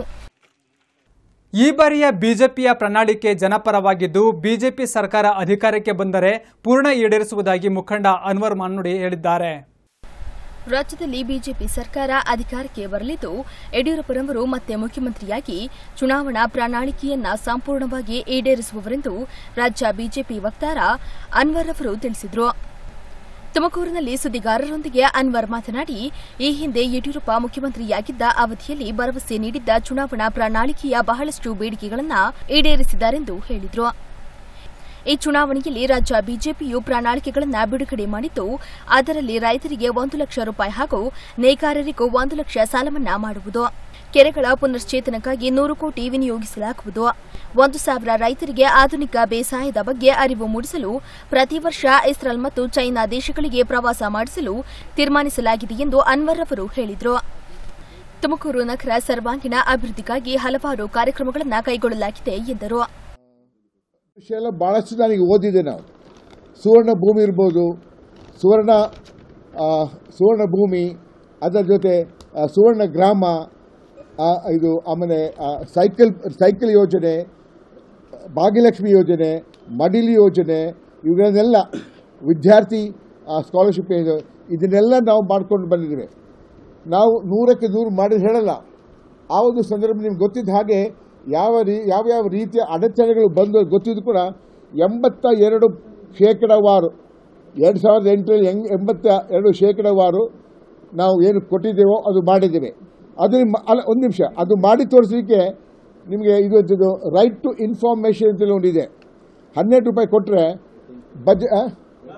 ಈ ಬಾರಿಯ ಬಿಜೆಪಿಯ ಪ್ರಣಾಳಿಕೆ ಜನಪರವಾಗಿದ್ದು ಬಿಜೆಪಿ ಸರ್ಕಾರ ಅಧಿಕಾರಕ್ಕೆ ಬಂದರೆ ಪೂರ್ಣ ಈಡೇರಿಸುವುದಾಗಿ ಮುಖಂಡ ಅನ್ವರ್ ಮಾನ್ನುಡಿ ಹೇಳಿದ್ದಾರೆ ರಾಜ್ಯದಲ್ಲಿ ಬಿಜೆಪಿ ಸರ್ಕಾರ ಅಧಿಕಾರಕ್ಕೆ ಬರಲಿದ್ದು ಯಡಿಯೂರಪ್ಪರವರು ಮತ್ತೆ ಮುಖ್ಯಮಂತ್ರಿಯಾಗಿ ಚುನಾವಣಾ ಪ್ರಣಾಳಿಕೆಯನ್ನ ಸಂಪೂರ್ಣವಾಗಿ ಈಡೇರಿಸುವವರೆಂದು ರಾಜ್ಯ ಬಿಜೆಪಿ ವಕ್ತಾರ ಅನ್ವರ್ ಅವರು ತಿಳಿಸಿದರು ತುಮಕೂರಿನಲ್ಲಿ ಸುದ್ದಿಗಾರರೊಂದಿಗೆ ಅನ್ವರ್ ಮಾತನಾಡಿ ಈ ಹಿಂದೆ ಯಡಿಯೂರಪ್ಪ ಮುಖ್ಯಮಂತ್ರಿಯಾಗಿದ್ದ ಅವಧಿಯಲ್ಲಿ ಭರವಸೆ ನೀಡಿದ್ದ ಚುನಾವಣಾ ಪ್ರಣಾಳಿಕೆಯ ಬಹಳಷ್ಟು ಬೇಡಿಕೆಗಳನ್ನು ಈಡೇರಿಸಿದ್ದಾರೆಂದು ಹೇಳಿದರು ಈ ಚುನಾವಣೆಯಲ್ಲಿ ರಾಜ್ಯ ಬಿಜೆಪಿಯು ಪ್ರಣಾಳಿಕೆಗಳನ್ನು ಬಿಡುಗಡೆ ಮಾಡಿದ್ದು ಅದರಲ್ಲಿ ರೈತರಿಗೆ ಒಂದು ಲಕ್ಷ ರೂಪಾಯಿ ಹಾಗೂ ನೇಕಾರರಿಗೂ ಒಂದು ಲಕ್ಷ ಸಾಲ ಮನ್ನಾ ಮಾಡುವುದು ಕೆರೆಗಳ ಪುನಶ್ಚೇತನಕ್ಕಾಗಿ ನೂರು ಕೋಟಿ ವಿನಿಯೋಗಿಸಲಾಗುವುದು ಒಂದು ಸಾವಿರ ರೈತರಿಗೆ ಆಧುನಿಕ ಬೇಸಾಯದ ಬಗ್ಗೆ ಅರಿವು ಮೂಡಿಸಲು ಪ್ರತಿ ವರ್ಷ ಇಸ್ರೇಲ್ ಮತ್ತು ಚೈನಾ ದೇಶಗಳಿಗೆ ಪ್ರವಾಸ ಮಾಡಿಸಲು ತೀರ್ಮಾನಿಸಲಾಗಿದೆ ಎಂದು ಅನ್ವರ್ ಅವರು ಹೇಳಿದರು ತುಮಕೂರು ನಗರ ಸರ್ವಾಂಗೀಣ ಅಭಿವೃದ್ಧಿಗಾಗಿ ಹಲವಾರು ಕಾರ್ಯಕ್ರಮಗಳನ್ನು ಕೈಗೊಳ್ಳಲಾಗಿದೆ ಎಂದರು ವಿಷಯ ಎಲ್ಲ ಭಾಳಷ್ಟು ನನಗೆ ಓದಿದೆ ನಾವು ಸುವರ್ಣ ಭೂಮಿ ಇರ್ಬೋದು ಸುವರ್ಣ ಆ, ಸುವರ್ಣ ಭೂಮಿ ಅದರ ಜೊತೆ ಆ, ಸುವರ್ಣ ಗ್ರಾಮ ಆ, ಇದು ಆಮೇಲೆ ಆ, ಸೈಕಲ್ ಸೈಕಲ್ ಯೋಜನೆ ಭಾಗ್ಯಲಕ್ಷ್ಮಿ ಯೋಜನೆ ಮಡಿಲಿ ಯೋಜನೆ ಇವುಗಳನ್ನೆಲ್ಲ ವಿದ್ಯಾರ್ಥಿ ಸ್ಕಾಲರ್ಶಿಪ್ ಇದನ್ನೆಲ್ಲ ನಾವು ಮಾಡ್ಕೊಂಡು ಬಂದಿದ್ದೇವೆ ನಾವು ನೂರಕ್ಕೆ ನೂರು ಮಾಡಿ ಹೇಳಲ್ಲ ಆ ಒಂದು ಸಂದರ್ಭ ನಿಮ್ಗೆ ಗೊತ್ತಿದ್ದ ಹಾಗೆ ಯಾವ ರೀ ಯಾವ್ಯಾವ ರೀತಿಯ ಅಡಚಣೆಗಳು ಬಂದು ಗೊತ್ತಿದ್ದು ಕೂಡ ಎಂಬತ್ತ ಎರಡು ಶೇಕಡವಾರು ಎರಡು ಸಾವಿರದ ಎಂಟರಲ್ಲಿ ಎಂಗ್ ಎಂಬತ್ತ ಎರಡು ಶೇಕಡವಾರು ನಾವು ಏನು ಕೊಟ್ಟಿದ್ದೇವೋ ಅದು ಮಾಡಿದ್ದೇವೆ ಅದು ನಿಮ್ಮ ಅಲ್ಲ ಒಂದು ನಿಮಿಷ ಅದು ಮಾಡಿ ತೋರಿಸಲಿಕ್ಕೆ ನಿಮಗೆ ಇದು ಇದು ರೈಟ್ ಟು ಇನ್ಫಾರ್ಮೇಷನ್ ಅಂತೇಳಿ ಒಂದಿದೆ ಹನ್ನೆರಡು ರೂಪಾಯಿ ಕೊಟ್ಟರೆ ಬಜ್ ಆ?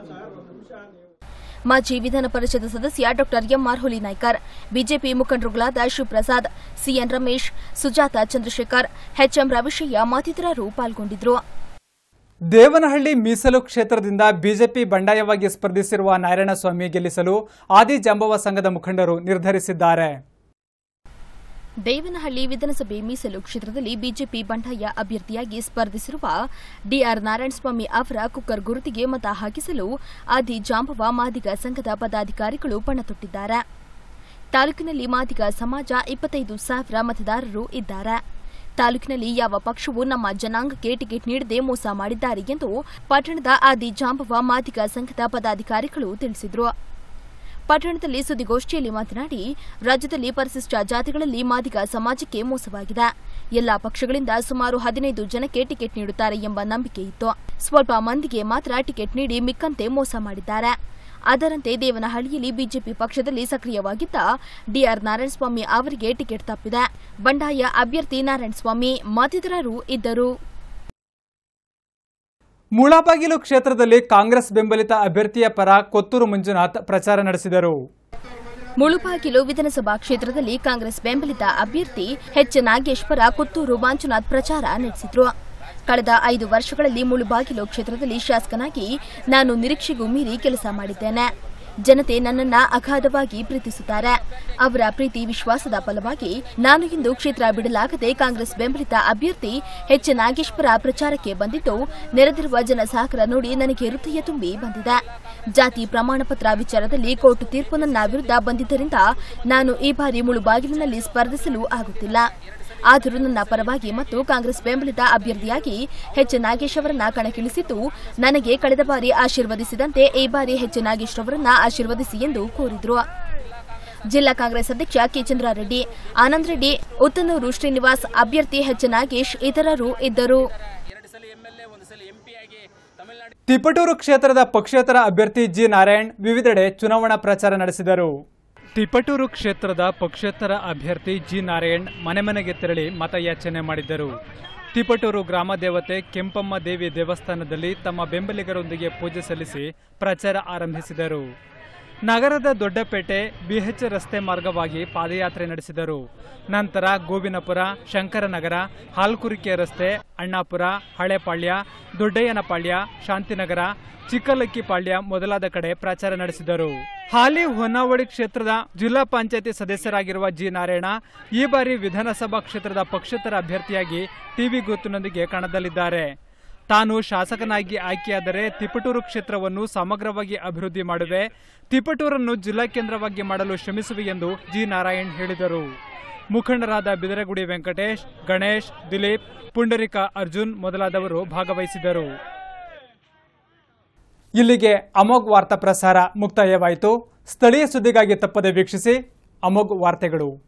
ಮಾಜಿ ವಿಧಾನ ಪರಿಷತ್ ಸದಸ್ಯ ಡಾಕ್ಟರ್ ಎಂಆರ್ ಹುಲಿನಾಯ್ಕರ್ ಬಿಜೆಪಿ ಮುಖಂಡರುಗಳಾದ ಶಿವಪ್ರಸಾದ್ ಸಿಎನ್ ರಮೇಶ್ ಸುಜಾತ ಚಂದ್ರಶೇಖರ್ ಎಚ್ಎಂ ರವಿಶಯ್ಯ ಮತ್ತಿತರರು ಪಾಲ್ಗೊಂಡಿದ್ದರು ದೇವನಹಳ್ಳಿ ಮೀಸಲು ಕ್ಷೇತ್ರದಿಂದ ಬಿಜೆಪಿ ಬಂಡಾಯವಾಗಿ ಸ್ಪರ್ಧಿಸಿರುವ ನಾರಾಯಣಸ್ವಾಮಿ ಗೆಲ್ಲಿಸಲು ಆದಿ ಜಾಂಬವ ಸಂಘದ ಮುಖಂಡರು ನಿರ್ಧರಿಸಿದ್ದಾರೆ ದೇವನಹಳ್ಳಿ ವಿಧಾನಸಭೆ ಮೀಸಲು ಕ್ಷೇತ್ರದಲ್ಲಿ ಬಿಜೆಪಿ ಬಂಡಾಯ ಅಭ್ಯರ್ಥಿಯಾಗಿ ಸ್ಪರ್ಧಿಸಿರುವ ಡಿಆರ್ ನಾರಾಯಣಸ್ವಾಮಿ ಅವರ ಕುಕ್ಕರ್ ಗುರುತಿಗೆ ಮತ ಹಾಕಿಸಲು ಆದಿ ಜಾಂಬವ ಮಾದಿಗ ಸಂಘದ ಪದಾಧಿಕಾರಿಗಳು ಪಣ ತೊಟ್ಟಿದ್ದಾರೆ ತಾಲೂಕಿನಲ್ಲಿ ಮಾದಿಗ ಸಮಾಜ ಇಪ್ಪತ್ತೈದು ಸಾವಿರ ಮತದಾರರು ಇದ್ದಾರೆ ತಾಲೂಕಿನಲ್ಲಿ ಯಾವ ಪಕ್ಷವೂ ನಮ್ಮ ಜನಾಂಗಕ್ಕೆ ಟಿಕೆಟ್ ನೀಡದೆ ಮೋಸ ಮಾಡಿದ್ದಾರೆ ಎಂದು ಪಟ್ಟಣದ ಆದಿ ಜಾಂಬವ ಮಾದಿಗ ಸಂಘದ ಪದಾಧಿಕಾರಿಗಳು ತಿಳಿಸಿದರು ಪಟ್ಟಣದಲ್ಲಿ ಸುದ್ದಿಗೋಷ್ಠಿಯಲ್ಲಿ ಮಾತನಾಡಿ ರಾಜ್ಯದಲ್ಲಿ ಪರಿಶಿಷ್ಟ ಜಾತಿಗಳಲ್ಲಿ ಮಾದಿಗ ಸಮಾಜಕ್ಕೆ ಮೋಸವಾಗಿದೆ ಎಲ್ಲಾ ಪಕ್ಷಗಳಿಂದ ಸುಮಾರು ಹದಿನೈದು ಜನಕ್ಕೆ ಟಿಕೆಟ್ ನೀಡುತ್ತಾರೆ ಎಂಬ ನಂಬಿಕೆ ಇತ್ತು ಸ್ವಲ್ಪ ಮಂದಿಗೆ ಮಾತ್ರ ಟಿಕೆಟ್ ನೀಡಿ ಮಿಕ್ಕಂತೆ ಮೋಸ ಮಾಡಿದ್ದಾರೆ ಅದರಂತೆ ದೇವನಹಳ್ಳಿಯಲ್ಲಿ ಬಿಜೆಪಿ ಪಕ್ಷದಲ್ಲಿ ಸಕ್ರಿಯವಾಗಿದ್ದ ಡಿಆರ್ ನಾರಾಯಣಸ್ವಾಮಿ ಅವರಿಗೆ ಟಿಕೆಟ್ ತಪ್ಪಿದೆ ಬಂಡಾಯ ಅಭ್ಯರ್ಥಿ ನಾರಾಯಣಸ್ವಾಮಿ ಮತ್ತಿತರರು ಇದ್ದರು ಮುಳಬಾಗಿಲು ಕ್ಷೇತ್ರದಲ್ಲಿ ಕಾಂಗ್ರೆಸ್ ಬೆಂಬಲಿತ ಅಭ್ಯರ್ಥಿಯ ಪರ ಕೊತ್ತೂರು ಮಂಜುನಾಥ್ ಪ್ರಚಾರ ನಡೆಸಿದರು ಮುಳುಬಾಗಿಲು ವಿಧಾನಸಭಾ ಕ್ಷೇತ್ರದಲ್ಲಿ ಕಾಂಗ್ರೆಸ್ ಬೆಂಬಲಿತ ಅಭ್ಯರ್ಥಿ ಎಚ್ ನಾಗೇಶ್ವರ ಕುತ್ತೂರು ಮಂಜುನಾಥ್ ಪ್ರಚಾರ ನಡೆಸಿದ್ರು ಕಳೆದ ಐದು ವರ್ಷಗಳಲ್ಲಿ ಮುಳುಬಾಗಿಲು ಕ್ಷೇತ್ರದಲ್ಲಿ ಶಾಸಕನಾಗಿ ನಾನು ನಿರೀಕ್ಷೆಗೂ ಮೀರಿ ಕೆಲಸ ಮಾಡಿದ್ದೇನೆ ಜನತೆ ನನ್ನನ್ನ ಅಗಾಧವಾಗಿ ಪ್ರೀತಿಸುತ್ತಾರೆ ಅವರ ಪ್ರೀತಿ ವಿಶ್ವಾಸದ ಫಲವಾಗಿ ನಾನು ಇಂದು ಕ್ಷೇತ್ರ ಬಿಡಲಾಗದೆ ಕಾಂಗ್ರೆಸ್ ಬೆಂಬಲಿತ ಅಭ್ಯರ್ಥಿ ಎಚ್ ನಾಗೇಶ್ವರ ಪ್ರಚಾರಕ್ಕೆ ಬಂದಿದ್ದು ನೆರೆದಿರುವ ಜನ ಸಹಕಾರ ನೋಡಿ ನನಗೆ ಹೃದಯ ತುಂಬಿ ಬಂದಿದೆ ಜಾತಿ ಪ್ರಮಾಣ ಪತ್ರ ವಿಚಾರದಲ್ಲಿ ಕೋರ್ಟ್ ತೀರ್ಪು ನನ್ನ ವಿರುದ್ಧ ಬಂದಿದ್ದರಿಂದ ನಾನು ಈ ಬಾರಿ ಮುಳುಬಾಗಿಲಿನಲ್ಲಿ ಸ್ಪರ್ಧಿಸಲು ಆಗುತ್ತಿಲ್ಲ ಆದರೂ ನನ್ನ ಪರವಾಗಿ ಮತ್ತು ಕಾಂಗ್ರೆಸ್ ಬೆಂಬಲಿತ ಅಭ್ಯರ್ಥಿಯಾಗಿ ಎಚ್ ನಾಗೇಶ್ ಅವರನ್ನ ಕಣಕ್ಕಿಳಿಸಿದ್ದು ನನಗೆ ಕಳೆದ ಬಾರಿ ಆಶೀರ್ವದಿಸಿದಂತೆ ಈ ಬಾರಿ ಎಚ್ ನಾಗೇಶ್ ಅವರನ್ನ ಆಶೀರ್ವದಿಸಿ ಎಂದು ಕೋರಿದ್ರು ಜಿಲ್ಲಾ ಕಾಂಗ್ರೆಸ್ ಅಧ್ಯಕ್ಷ ಕೆ ಚಂದ್ರಾರೆಡ್ಡಿ ಆನಂದ್ ರೆಡ್ಡಿ ಉತ್ತನೂರು ಶ್ರೀನಿವಾಸ್ ಅಭ್ಯರ್ಥಿ ಎಚ್ ನಾಗೇಶ್ ಇತರರು ಇದ್ದರು ತಿಪಟೂರು ಕ್ಷೇತ್ರದ ಪಕ್ಷೇತರ ಅಭ್ಯರ್ಥಿ ಜಿ ನಾರಾಯಣ್ ವಿವಿಧೆಡೆ ಚುನಾವಣಾ ಪ್ರಚಾರ ನಡೆಸಿದರು ತಿಪಟೂರು ಕ್ಷೇತ್ರದ ಪಕ್ಷೇತರ ಅಭ್ಯರ್ಥಿ ಜಿ ನಾರಾಯಣ್ ಮನೆ ಮನೆಗೆ ತೆರಳಿ ಮತಯಾಚನೆ ಮಾಡಿದ್ದರು ತಿಪಟೂರು ಗ್ರಾಮ ದೇವತೆ ಕೆಂಪಮ್ಮ ದೇವಿ ದೇವಸ್ಥಾನದಲ್ಲಿ ತಮ್ಮ ಬೆಂಬಲಿಗರೊಂದಿಗೆ ಪೂಜೆ ಸಲ್ಲಿಸಿ ಪ್ರಚಾರ ಆರಂಭಿಸಿದರು ನಗರದ ದೊಡ್ಡಪೇಟೆ ಬಿಎಚ್ ರಸ್ತೆ ಮಾರ್ಗವಾಗಿ ಪಾದಯಾತ್ರೆ ನಡೆಸಿದರು ನಂತರ ಗೋವಿನಪುರ ಶಂಕರನಗರ ಹಾಲ್ಕುರಿಕೆ ರಸ್ತೆ ಅಣ್ಣಾಪುರ ಹಳೆಪಾಳ್ಯ ದೊಡ್ಡಯ್ಯನಪಾಳ್ಯ ಶಾಂತಿನಗರ ಚಿಕ್ಕಲಕ್ಕಿಪಾಳ್ಯ ಮೊದಲಾದ ಕಡೆ ಪ್ರಚಾರ ನಡೆಸಿದರು ಹಾಲಿ ಹೊನ್ನಾವಳಿ ಕ್ಷೇತ್ರದ ಜಿಲ್ಲಾ ಪಂಚಾಯತಿ ಸದಸ್ಯರಾಗಿರುವ ಜಿ ನಾರಾಯಣ ಈ ಬಾರಿ ವಿಧಾನಸಭಾ ಕ್ಷೇತ್ರದ ಪಕ್ಷೇತರ ಅಭ್ಯರ್ಥಿಯಾಗಿ ಟಿವಿ ಗುರುತಿನೊಂದಿಗೆ ಕಣದಲ್ಲಿದ್ದಾರೆ ತಾನು ಶಾಸಕನಾಗಿ ಆಯ್ಕೆಯಾದರೆ ತಿಪಟೂರು ಕ್ಷೇತ್ರವನ್ನು ಸಮಗ್ರವಾಗಿ ಅಭಿವೃದ್ಧಿ ಮಾಡುವೆ ತಿಪಟೂರನ್ನು ಜಿಲ್ಲಾ ಕೇಂದ್ರವಾಗಿ ಮಾಡಲು ಶ್ರಮಿಸುವೆ ಎಂದು ಜಿ ನಾರಾಯಣ್ ಹೇಳಿದರು ಮುಖಂಡರಾದ ಬಿದರಗುಡಿ ವೆಂಕಟೇಶ್ ಗಣೇಶ್ ದಿಲೀಪ್ ಪುಂಡರಿಕ ಅರ್ಜುನ್ ಮೊದಲಾದವರು ಭಾಗವಹಿಸಿದರು ಇಲ್ಲಿಗೆ ಅಮೋಘ್ ವಾರ್ತಾ ಪ್ರಸಾರ ಮುಕ್ತಾಯವಾಯಿತು ಸ್ಥಳೀಯ ಸುದ್ದಿಗಾಗಿ ತಪ್ಪದೆ ವೀಕ್ಷಿಸಿ ಅಮೋಘ್ ವಾರ್ತೆಗಳು